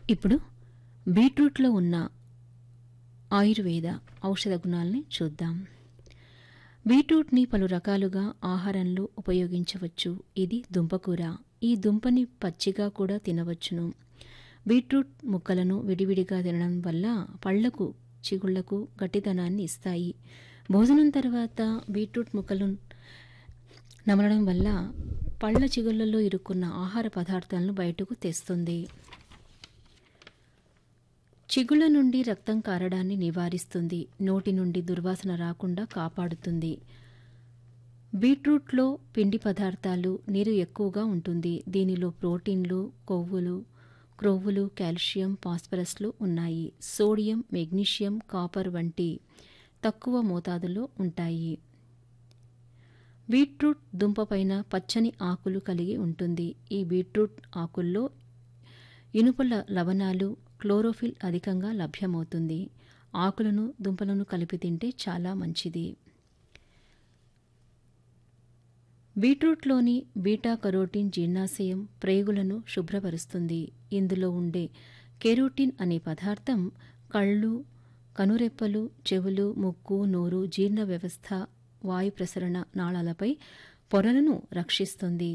ఇప్పుడు బీట్రూట్లో ఉన్న ఆయుర్వేద ఔషధ గుణాలని చూద్దాం బీట్రూట్ని పలు రకాలుగా ఆహారంలో ఉపయోగించవచ్చు ఇది దుంపకూర ఈ దుంపని పచ్చిగా కూడా తినవచ్చును బీట్రూట్ ముక్కలను విడివిడిగా తినడం వల్ల పళ్లకు చిగుళ్లకు గట్టిదనాన్ని ఇస్తాయి భోజనం తర్వాత బీట్రూట్ ముక్కలు నమలడం వల్ల పళ్ళ చిగుళ్లలో ఇరుక్కున్న ఆహార పదార్థాలను బయటకు తెస్తుంది చిగుళ్ళ నుండి రక్తం కారడాన్ని నివారిస్తుంది నోటి నుండి దుర్వాసన రాకుండా కాపాడుతుంది బీట్రూట్లో పిండి పదార్థాలు నీరు ఎక్కువగా ఉంటుంది దీనిలో ప్రోటీన్లు కొవ్వులు క్రొవ్వులు కాల్షియం ఫాస్ఫరస్లు ఉన్నాయి సోడియం మెగ్నీషియం కాపర్ వంటి తక్కువ మోతాదులో ఉంటాయి బీట్రూట్ దుంపపైన పచ్చని ఆకులు కలిగి ఉంటుంది ఈ బీట్రూట్ ఆకుల్లో ఇనుపల లవణాలు క్లోరోఫిల్ అధికంగా లభ్యమవుతుంది ఆకులను దుంపలను కలిపి తింటే చాలా మంచిది బీట్రూట్లోని బీటా కరోటిన్ జీర్ణాశయం ప్రేగులను శుభ్రపరుస్తుంది ఇందులో ఉండే కెరోటిన్ అనే పదార్థం కళ్ళు కనురెప్పలు చెవులు ముక్కు నోరు జీర్ణ వ్యవస్థ వాయు ప్రసరణ నాళాలపై పొరలను రక్షిస్తుంది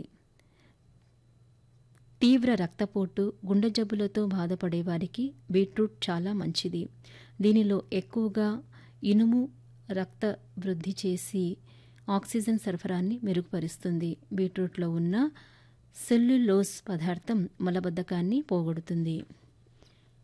తీవ్ర రక్తపోటు గుండె జబ్బులతో బాధపడే వారికి బీట్రూట్ చాలా మంచిది దీనిలో ఎక్కువగా ఇనుము రక్త వృద్ధి చేసి ఆక్సిజన్ సరఫరాన్ని మెరుగుపరుస్తుంది బీట్రూట్లో ఉన్న సెల్యులోస్ పదార్థం మలబద్ధకాన్ని పోగొడుతుంది